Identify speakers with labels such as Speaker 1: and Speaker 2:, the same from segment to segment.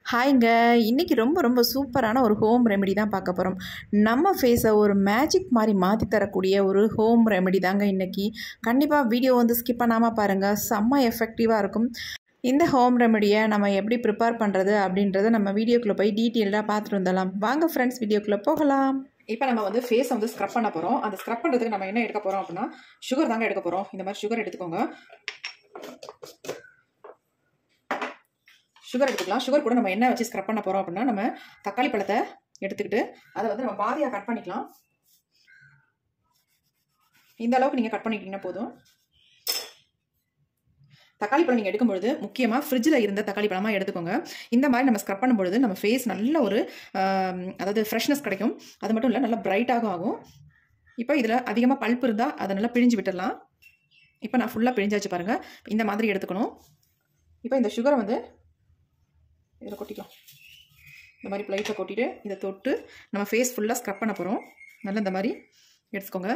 Speaker 1: ஹாய்ங்க இன்றைக்கி ரொம்ப ரொம்ப சூப்பரான ஒரு ஹோம் ரெமெடி தான் பார்க்க போகிறோம் நம்ம ஃபேஸை ஒரு மேஜிக் மாதிரி மாற்றி தரக்கூடிய ஒரு ஹோம் ரெமெடி தாங்க இன்றைக்கி கண்டிப்பாக வீடியோ வந்து ஸ்கிப் பண்ணாமல் பாருங்கள் செம்ம எஃபெக்டிவாக இருக்கும் இந்த ஹோம் ரெமெடியை நம்ம எப்படி ப்ரிப்பேர் பண்ணுறது அப்படின்றத நம்ம வீடியோக்குள்ளே போய் டீட்டெயில்டாக பார்த்துட்டு வந்துடலாம் வாங்க ஃப்ரெண்ட்ஸ் வீடியோக்குள்ளே போகலாம்
Speaker 2: இப்போ நம்ம வந்து ஃபேஸ் வந்து ஸ்க்ரப் பண்ண போகிறோம் அந்த ஸ்க்ரப் பண்ணுறதுக்கு நம்ம என்ன எடுக்க போகிறோம் அப்படின்னா சுகர் தாங்க எடுக்க போகிறோம் இந்த மாதிரி சுகர் எடுத்துக்கோங்க சுகர் எடுத்துக்கலாம் சுகர் கூட நம்ம என்ன வச்சு ஸ்க்ரப் பண்ண போகிறோம் அப்படின்னா நம்ம தக்காளி பழத்தை எடுத்துக்கிட்டு அதை வந்து நம்ம பாதியாக கட் பண்ணிக்கலாம் இந்த அளவுக்கு நீங்கள் கட் பண்ணிக்கிட்டீங்கன்னா போதும் தக்காளி பழம் நீங்கள் எடுக்கும்பொழுது முக்கியமாக ஃப்ரிட்ஜில் இருந்த தக்காளி பழமாக எடுத்துக்கோங்க இந்த மாதிரி நம்ம ஸ்க்ரப் பண்ணும்பொழுது நம்ம ஃபேஸ் நல்ல ஒரு அதாவது ஃப்ரெஷ்னஸ் கிடைக்கும் அது மட்டும் இல்லை நல்லா பிரைட்டாகவும் ஆகும் இப்போ இதில் அதிகமாக பல்ப் இருந்தால் அதை நல்லா பிழிஞ்சு விட்டுடலாம் இப்போ நான் ஃபுல்லாக பிழிஞ்சாச்சு பாருங்கள் இந்த மாதிரி எடுத்துக்கணும் இப்போ இந்த சுகரை வந்து இதில் கொட்டிக்கலாம் இந்த மாதிரி பிளைட்டில் கொட்டிட்டு இதை தொட்டு நம்ம ஃபேஸ் ஃபுல்லாக ஸ்க்ரப் பண்ண போகிறோம் நல்லா இந்த மாதிரி எடுத்துக்கோங்க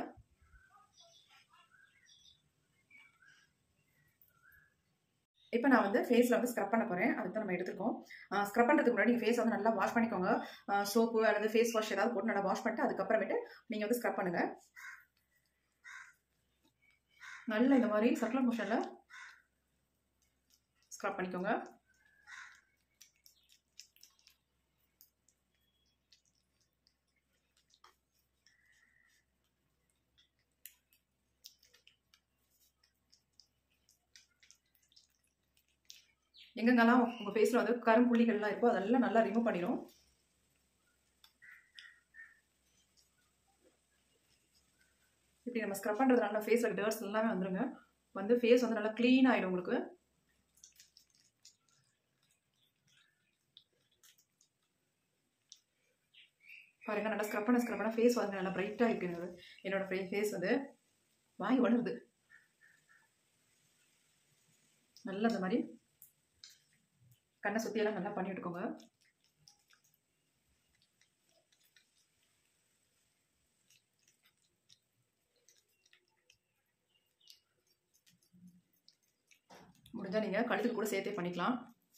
Speaker 2: இப்போ நான் வந்து ஃபேஸில் வந்து ஸ்க்ரப் பண்ண போகிறேன் அதுக்கு தான் நம்ம எடுத்துருக்கோம் ஸ்க்ரப் பண்ணுறதுக்கு முன்னாடி நீங்கள் ஃபேஸ் வந்து நல்லா வாஷ் பண்ணிக்கோங்க சோப்பு அல்லது ஃபேஸ் வாஷ் ஏதாவது போட்டு நல்லா வாஷ் பண்ணிட்டு அதுக்கப்புறமேட்டு நீங்கள் வந்து ஸ்க்ரப் பண்ணுங்கள் நல்லா இந்த மாதிரி சர்க்குலர் மோஷனில் ஸ்க்ரப் பண்ணிக்கோங்க எங்கெங்கெல்லாம் உங்கள் ஃபேஸில் வந்து கரும்புள்ளிகள்லாம் இருக்கோ அதெல்லாம் நல்லா ரிமூவ் பண்ணிடும் இப்படி நம்ம ஸ்க்ரப் பண்ணுறதுனால ஃபேஸில் டர்ஸ் எல்லாமே வந்துருங்க வந்து ஃபேஸ் வந்து நல்லா க்ளீன் ஆகிடும் உங்களுக்கு பாருங்க நல்லா ஸ்க்ரப் பண்ண ஸ்க்ரப் பண்ண ஃபேஸ் வந்து நல்லா பிரைட்டாக இருக்குது என்னோட ஃபேஸ் வந்து வாங்கி வளருது நல்லா இந்த மாதிரி கண்ணை சுற்றியெல்லாம் நல்லா பண்ணி விட்டுக்கோங்க முடிஞ்சால் நீங்கள் கழுத்துக்கு கூட சேர்த்தே பண்ணிக்கலாம்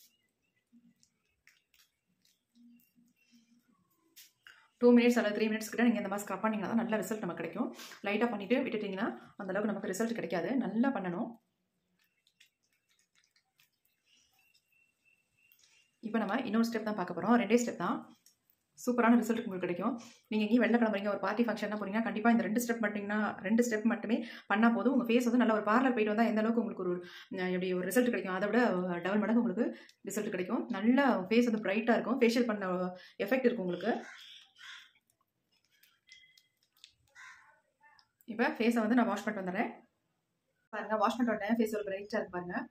Speaker 2: டூ மினிட்ஸ் அல்லது த்ரீ மினிட்ஸ் கிட்ட நீங்கள் இந்த மாதிரி ஸ்க்ரப் பண்ணிங்கன்னா தான் நல்ல ரிசல்ட் நமக்கு கிடைக்கும் லைட்டாக பண்ணிவிட்டு விட்டுட்டிங்கன்னா அந்தளவுக்கு நமக்கு ரிசல்ட் கிடைக்காது நல்லா பண்ணணும் இப்போ நம்ம இன்னொரு ஸ்டெப் தான் பார்க்க போகிறோம் ரெண்டே ஸ்டெப் தான் சூப்பரான ரிசல்ட் உங்களுக்கு கிடைக்கும் நீங்கள் எங்கேயும் வெளில கிளம்புறீங்க ஒரு பார்ட்டி ஃபங்க்ஷனாக போறீங்கன்னா கண்டிப்பாக இந்த ரெண்டு ஸ்டெப் மட்டும்னா ரெண்டு ஸ்டெப் மட்டுமே பண்ணால் போதும் உங்கள் ஃபேஸ் வந்து நல்ல ஒரு பார்லர் போயிட்டு வந்தால் எந்த அளவுக்கு உங்களுக்கு ஒரு எப்படி ஒரு ரிசல்ட் கிடைக்கும் அதை விட டபுள் மடங்கு உங்களுக்கு ரிசல்ட் கிடைக்கும் நல்லா ஃபேஸ் வந்து பிரைட்டாக இருக்கும் ஃபேஷியல் பண்ண எஃபெக்ட் இருக்கும் உங்களுக்கு இப்போ ஃபேஸை வந்து நான் வாஷ் பண்ணிட்டு வந்துடுறேன் பாருங்கள் வாஷ் பண்ணிட்டு வந்தேன் ஃபேஸ் ஒரு பிரைட்டாக இருக்கு பாருங்கள்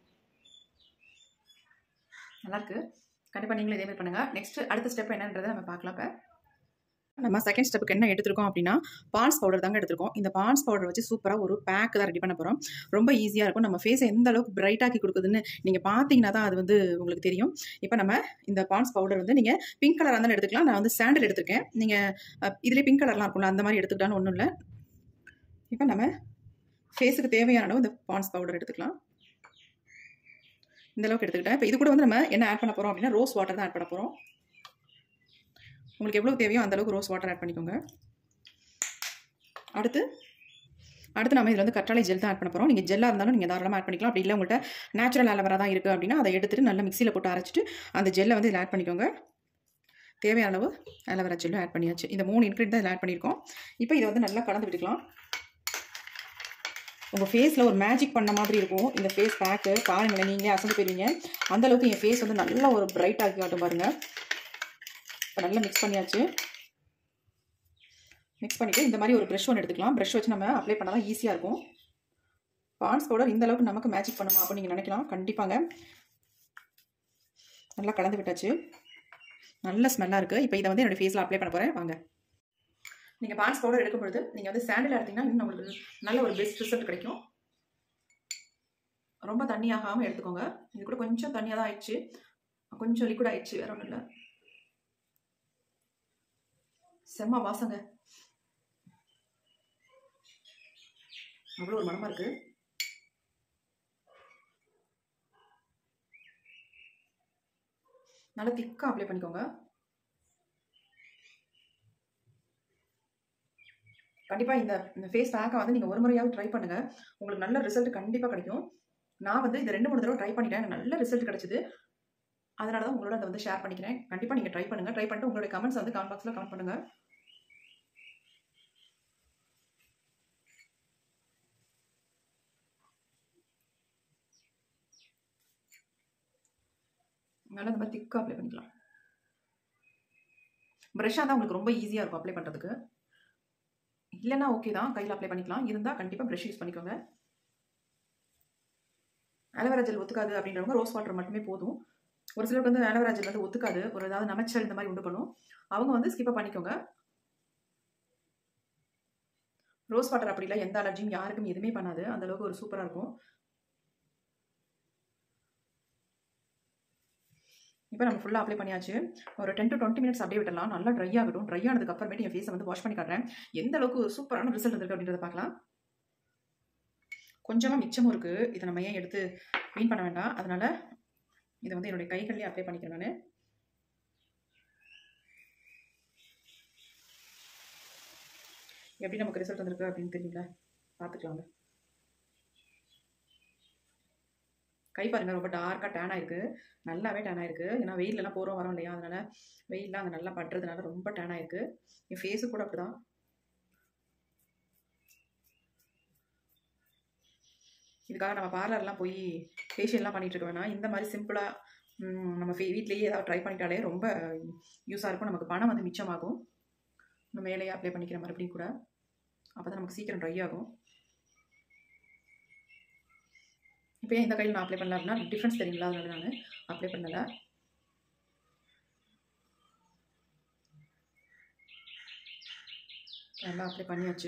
Speaker 2: நல்லாயிருக்கு கண்டிப்பாக நீங்களும் இதே மாதிரி பண்ணுங்கள் நெக்ஸ்ட் அடுத்த ஸ்டெப் என்னன்றதை நம்ம பார்க்கலாம் இப்போ நம்ம செகண்ட் ஸ்டெப்புக்கு என்ன எடுத்திருக்கோம் அப்படின்னா பான்ஸ் பவுடர் தாங்க எடுத்திருக்கோம் இந்த பான்ஸ் பவுடர் வச்சு சூப்பராக ஒரு பேக் தான் ரெடி பண்ண போகிறோம் ரொம்ப ஈஸியாக இருக்கும் நம்ம ஃபேஸை எந்த அளவுக்கு பிரைட்டாக்கி கொடுக்குதுன்னு நீங்கள் பார்த்தீங்கன்னா தான் அது வந்து உங்களுக்கு தெரியும் இப்போ நம்ம இந்த பான்ஸ் பவுடர் வந்து நீங்கள் பிங்க் கலராக இருந்தாலும் எடுத்துக்கலாம் நான் வந்து சாண்டல் எடுத்திருக்கேன் நீங்கள் இதிலே பிங்க் கலர்லாம் இருக்கும்ல அந்த மாதிரி எடுத்துக்கிட்டாலும் ஒன்றும் இல்லை இப்போ நம்ம ஃபேஸுக்கு தேவையான அளவு இந்த பான்ஸ் பவுடர் எடுத்துக்கலாம் இந்த அளவுக்கு எடுத்துக்கிட்டேன் இப்போ இது கூட வந்து நம்ம என்ன ஆட் பண்ண போகிறோம் அப்படின்னா ரோஸ் வாட்டர் தான் ஆட் பண்ண போகிறோம் உங்களுக்கு எவ்வளோ தேவையோ அந்த அளவுக்கு ரோஸ் வாட்டர் ஆட் பண்ணிக்கோங்க அடுத்து அடுத்து நம்ம இதில் வந்து கற்றாழை ஜெல் தான் ஆட் பண்ண போகிறோம் நீங்கள் ஜெல்லாக இருந்தாலும் நீங்கள் தாராளமாக ஆட் பண்ணிக்கலாம் அப்படி இல்லை உங்கள்கிட்ட நேச்சுரல் ஆலோவேரா தான் இருக்குது அப்படின்னா அதை எடுத்துகிட்டு நல்லா மிக்சியில் போட்டு அரைச்சிட்டு அந்த ஜெல்லை வந்து இதில் ஆட் பண்ணிக்கோங்க தேவையான அளவு ஆலோவேரா ஜெல்லும் ஆட் பண்ணியாச்சு இந்த மூணு இன்க்ரீடியன்ட் தான் இதில் ஆட் பண்ணியிருக்கோம் இப்போ இதை வந்து நல்லா கலந்து விட்டுக்கலாம் உங்கள் ஃபேஸில் ஒரு மேஜிக் பண்ண மாதிரி இருக்கும் இந்த ஃபேஸ் பேக்கு பாருங்களேன் நீங்களே அசந்து போயிருவீங்க அந்தளவுக்கு என் ஃபேஸ் வந்து நல்லா ஒரு பிரைட் ஆக்கி காட்டும் பாருங்கள் இப்போ நல்லா மிக்ஸ் பண்ணியாச்சு மிக்ஸ் பண்ணிவிட்டு இந்த மாதிரி ஒரு ப்ரெஷ் ஒன்று எடுத்துக்கலாம் ப்ரெஷ் வச்சு நம்ம அப்ளை பண்ணால் தான் ஈஸியாக இருக்கும் பான்ஸ் பவுடர் இந்த அளவுக்கு நமக்கு மேஜிக் பண்ணுமா அப்படின்னு நீங்கள் நினைக்கலாம் கண்டிப்பாங்க நல்லா கலந்து விட்டாச்சு நல்ல ஸ்மெல்லாக இருக்குது இப்போ இதை வந்து என்னோடய ஃபேஸில் அப்ளை பண்ண போகிறேன் வாங்க நீங்கள் பான்ஸ் பவுடர் எடுக்கும் பொழுது நீங்கள் வந்து சாண்டில் எடுத்தீங்கன்னா இன்னும் உங்களுக்கு நல்ல ஒரு பெஸ்ட் ரிசல்ட் கிடைக்கும் ரொம்ப தண்ணி ஆகாமல் எடுத்துக்கோங்க இது கூட கொஞ்சம் தண்ணியாக தான் ஆயிடுச்சு கொஞ்சம் லிக்விட் ஆயிடுச்சு வேற ஒன்றும் இல்லை செம்ம வாசங்க அவ்வளோ ஒரு மனமாக இருக்குது நல்லா திக்காக அப்ளை பண்ணிக்கோங்க கண்டிப்பாக இந்த இந்த ஃபேஸ் பேக்கை வந்து நீங்கள் ஒரு முறையாவது ட்ரை பண்ணுங்கள் உங்களுக்கு நல்ல ரிசல்ட் கண்டிப்பாக கிடைக்கும் நான் வந்து இந்த ரெண்டு மூணு தடவை ட்ரை பண்ணிட்டேன் எனக்கு நல்ல ரிசல்ட் கிடைச்சிது அதனால தான் உங்களோட அதை வந்து ஷேர் பண்ணிக்கிறேன் கண்டிப்பாக நீங்கள் ட்ரை பண்ணுங்கள் ட்ரை பண்ணிட்டு உங்களுடைய கமெண்ட்ஸ் வந்து கமெண்ட் பாக்ஸில் கமெண்ட் பண்ணுங்கள் நல்லா இந்த மாதிரி திக்காக அப்ளை பண்ணிக்கலாம் ப்ரெஷ்ஷாக தான் உங்களுக்கு ரொம்ப ஈஸியாக இருக்கும் அப்ளை பண்ணுறதுக்கு இல்லைன்னா ஓகே தான் கையில் அப்ளை பண்ணிக்கலாம் இருந்தால் கண்டிப்பாக ப்ரெஷ் யூஸ் பண்ணிக்கோங்க அலோவேரா ஜெல் ஒத்துக்காது அப்படின்றவங்க ரோஸ் வாட்டர் மட்டுமே போதும் ஒரு சிலருக்கு வந்து அலோவேரா ஜெல் வந்து ஒத்துக்காது ஒரு ஏதாவது நமைச்சல் இந்த மாதிரி உண்டு பண்ணும் அவங்க வந்து ஸ்கிப்பாக பண்ணிக்கோங்க ரோஸ் வாட்டர் அப்படி இல்லை எந்த அலர்ஜியும் யாருக்கும் எதுவுமே பண்ணாது அந்த அளவுக்கு ஒரு சூப்பராக இருக்கும் இப்போ நம்ம ஃபுல்லாக அப்ளை பண்ணியாச்சு ஒரு டென் டு டுவெண்ட்டி மினிட்ஸ் அப்படியே விடலாம் நல்லா ட்ரை ஆகட்டும் ட்ரை ஆனதுக்கு அப்புறமேட்டு என் ஃபேஸை வந்து வாஷ் பண்ணி காட்டுறேன் எந்த அளவுக்கு சூப்பரான ரிசல்ட் இருக்கு அப்படின்றத பார்க்கலாம் கொஞ்சமாக மிச்சமும் இருக்குது இதை நம்ம ஏன் எடுத்து க்ளீன் பண்ண வேண்டாம் அதனால இதை வந்து என்னுடைய கைகள்லேயே அப்ளை பண்ணிக்கிறேன் நான் எப்படி நமக்கு ரிசல்ட் வந்திருக்கு அப்படின்னு தெரியல பார்த்துக்கலாங்க கை பாருங்க ரொம்ப டார்க்காக டேன் ஆயிருக்கு நல்லாவே டேன் ஆயிருக்கு ஏன்னா வெயிலெலாம் போகிறோம் வரோம் இல்லையா அதனால வெயிலெலாம் அங்கே நல்லா பட்டுறதுனால ரொம்ப டேன் ஆயிருக்கு என் ஃபேஸு கூட அப்படிதான் இதுக்காக நம்ம பார்லர்லாம் போய் ஃபேஷியல்லாம் பண்ணிட்டு இருக்க வேணாம் இந்த மாதிரி சிம்பிளாக நம்ம ஃபே வீட்லேயே ஏதாவது ட்ரை பண்ணிட்டாலே ரொம்ப யூஸாக இருக்கும் நமக்கு பணம் வந்து மிச்சமாகும் நம்ம மேலேயே அப்ளை பண்ணிக்கிற மறுபடியும் கூட அப்போ தான் நமக்கு சீக்கிரம் ட்ரை ஆகும் இப்போ ஏன் இந்த கையில் நான் அப்ளை பண்ணல அப்படின்னா டிஃப்ரென்ஸ் தெரியுங்களா அதனால நான் அப்ளை பண்ணலை நல்லா அப்ளை பண்ணியாச்சு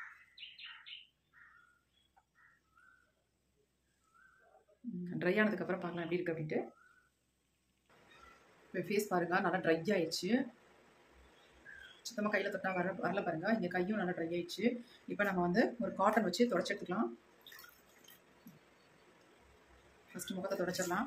Speaker 2: ட்ரை ஆனதுக்கப்புறம் பார்க்கலாம் எப்படி இருக்குது அப்படின்ட்டு இப்போ ஃபேஸ் பாருங்கள் நல்லா ட்ரை ஆயிடுச்சு சுத்தமாக கையில் தொட்டா வர வரல பாருங்கள் இங்கே கையும் நல்லா ட்ரை ஆயிடுச்சு இப்போ நம்ம வந்து ஒரு காட்டன் வச்சு தொடச்சி எடுத்துக்கலாம் ஃபஸ்ட்டு முகத்தை தொடச்சிடலாம்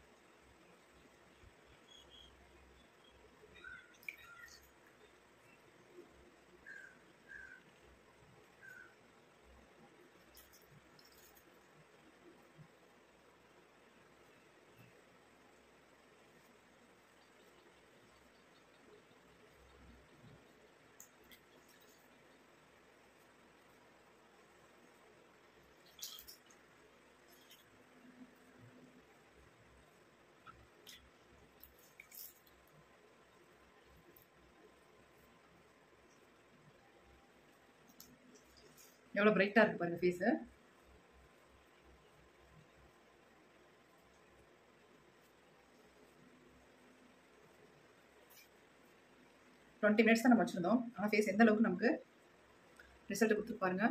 Speaker 2: எவ்வளோ பிரைட்டாக இருக்குது பாருங்கள் ஃபேஸு டுவெண்ட்டி மினிட்ஸ் தான் நம்ம வச்சுருந்தோம் ஆனால் ஃபேஸ் எந்த அளவுக்கு நமக்கு ரிசல்ட் கொடுத்துட்டு பாருங்க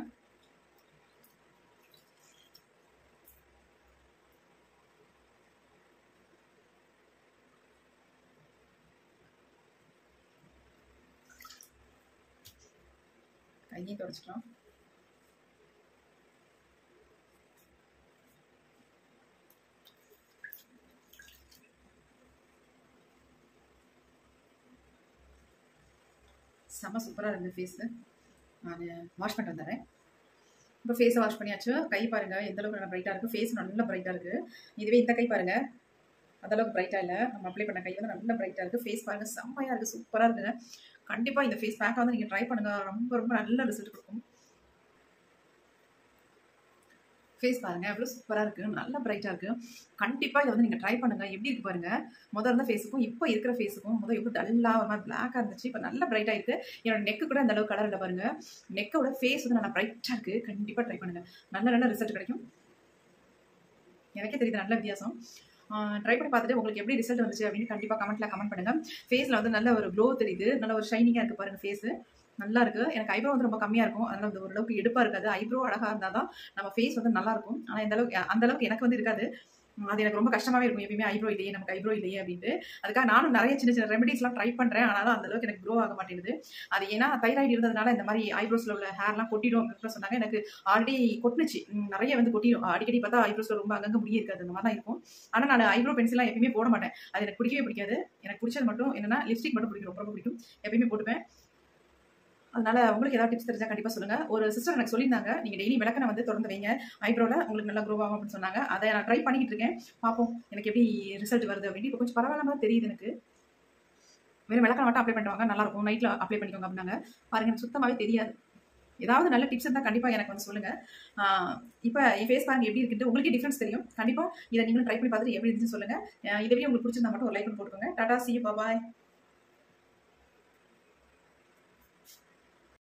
Speaker 2: கையும் தொடச்சிக்கலாம் செம்ம சூப்பராக இருந்தது ஃபேஸு நான் வாஷ் பண்ணிட்டு வந்துடுறேன் இப்போ ஃபேஸை வாஷ் பண்ணியாச்சு கை பாருங்கள் எந்த அளவுக்கு நல்லா பிரைட்டாக இருக்குது ஃபேஸ் நல்லா பிரைட்டாக இருக்குது இதுவே இந்த கை பாருங்கள் அந்தளவுக்கு பிரைட்டாக இல்லை நம்ம அப்ளை பண்ண கை வந்து நல்ல பிரைட்டாக இருக்குது ஃபேஸ் பாருங்கள் செம்மையாக இருக்குது சூப்பராக இருக்குங்க கண்டிப்பாக இந்த ஃபேஸ் பேக்கை வந்து நீங்கள் ட்ரை பண்ணுங்கள் ரொம்ப ரொம்ப நல்ல ரிசல்ட் கொடுக்கும் ஃபேஸ் பாருங்கள் எவ்வளோ சூப்பராக இருக்குது நல்லா பிரைட்டாக இருக்குது கண்டிப்பாக இதை வந்து நீங்கள் ட்ரை பண்ணுங்கள் எப்படி இருக்கு பாருங்கள் முதல் இருந்த ஃபேஸுக்கும் இப்போ இருக்கிற ஃபேஸுக்கும் முதல் எவ்வளோ டல்லாக ஒரு மாதிரி பிளாக்காக இருந்துச்சு இப்போ நல்லா பிரைட்டாக இருக்குது என்னோட நெக்கு கூட அந்த அளவுக்கு கலர் இல்லை பாருங்கள் நெக்கோட ஃபேஸ் வந்து நல்லா பிரைட்டாக இருக்குது கண்டிப்பாக ட்ரை பண்ணுங்கள் நல்ல நல்ல ரிசல்ட் கிடைக்கும் எனக்கே தெரியுது நல்ல வித்தியாசம் ட்ரை பண்ணி பார்த்துட்டு உங்களுக்கு எப்படி ரிசல்ட் வந்துச்சு அப்படின்னு கண்டிப்பாக கமெண்ட்டில் கமெண்ட் பண்ணுங்கள் ஃபேஸில் வந்து நல்ல ஒரு க்ளோ தெரியுது நல்ல ஒரு ஷைனிங்காக இருக்குது பாருங்கள் ஃபேஸு நல்லா இருக்கு எனக்கு ஐப்ரோ வந்து ரொம்ப கம்மியாக இருக்கும் அதனால வந்து ஓரளவுக்கு எடுப்பாக இருக்காது ஐப்ரோ அழகாக இருந்தால் தான் நம்ம ஃபேஸ் வந்து நல்லா இருக்கும் ஆனால் இந்த அளவுக்கு அந்த அளவுக்கு எனக்கு வந்து இருக்காது உம், அது எனக்கு ரொம்ப கஷ்டமாவே இருக்கும் எப்பயுமே ஐப்ரோ இல்லையே நமக்கு ஐப்ரோ இல்லையே அப்படின்ட்டு அதுக்காக நானும் நிறைய சின்ன சின்ன ரெமெடிஸ்லாம் ட்ரை பண்றேன் ஆனாலும் அந்த அளவுக்கு எனக்கு க்ரோ ஆக மாட்டேங்குது அது ஏன்னா தைராய்டு இருந்ததுனால இந்த மாதிரி ஐப்ரோஸ்ல உள்ள ஹேர்லாம் கொட்டிடும் அப்படின்னு சொன்னாங்க எனக்கு ஆல்ரெடி கொட்டுனுச்சு உம், நிறைய வந்து கொட்டிடும் அடிக்கடி பார்த்தா ஐப்ரோஸ்ல ரொம்ப அங்கங்க முடிய இருக்காது அந்த மாதிரி தான் இருக்கும் ஆனா நான் ஐப்ரோ பென்சிலாம் எப்பயுமே போட மாட்டேன் அது எனக்கு பிடிக்கவே பிடிக்காது எனக்கு பிடிச்சது மட்டும் என்னன்னா லிப்ஸ்டிக் மட்டும் பிடிக்கும் ரொம்ப ரொம்ப பிடிக்கும் எப்பயுமே போட்டுப்பேன் அதனால உங்களுக்கு ஏதாவது டிப்ஸ் தெரிஞ்சா கண்டிப்பா சொல்லுங்க ஒரு சிஸ்டர் எனக்கு சொல்லியிருந்தாங்க நீங்க டெய்லி விளக்கனை வந்து திறந்து வைங்க ஐப்ரோல உங்களுக்கு நல்லா க்ரோ ஆகும் அப்படின்னு சொன்னாங்க அதை நான் ட்ரை பண்ணிக்கிட்டு இருக்கேன் பார்ப்போம் எனக்கு எப்படி ரிசல்ட் வருது அப்படின்னு இப்போ கொஞ்சம் பரவாயில்லாம தான் தெரியுது எனக்கு வெறும் விளக்கனை மட்டும் அப்ளை பண்ணுவாங்க நல்லா இருக்கும் நைட்ல அப்ளை பண்ணிக்கோங்க அப்படின்னாங்க பாருங்க எனக்கு சுத்தமாவே தெரியாது ஏதாவது நல்ல டிப்ஸ் இருந்தால் கண்டிப்பாக எனக்கு வந்து சொல்லுங்க இப்போ என் ஃபேஸ் பாருங்க எப்படி இருக்குன்ட்டு உங்களுக்கு டிஃப்ரென்ஸ் தெரியும் கண்டிப்பாக இதை நீங்களும் ட்ரை பண்ணி பார்த்துட்டு எப்படி இருந்துச்சு சொல்லுங்க அஹ் இந்த வீடியோ உங்களுக்கு பிடிச்சிருந்தா மட்டும் ஒரு லைக் போட்டுக்கோங்க டாடா சி பாய்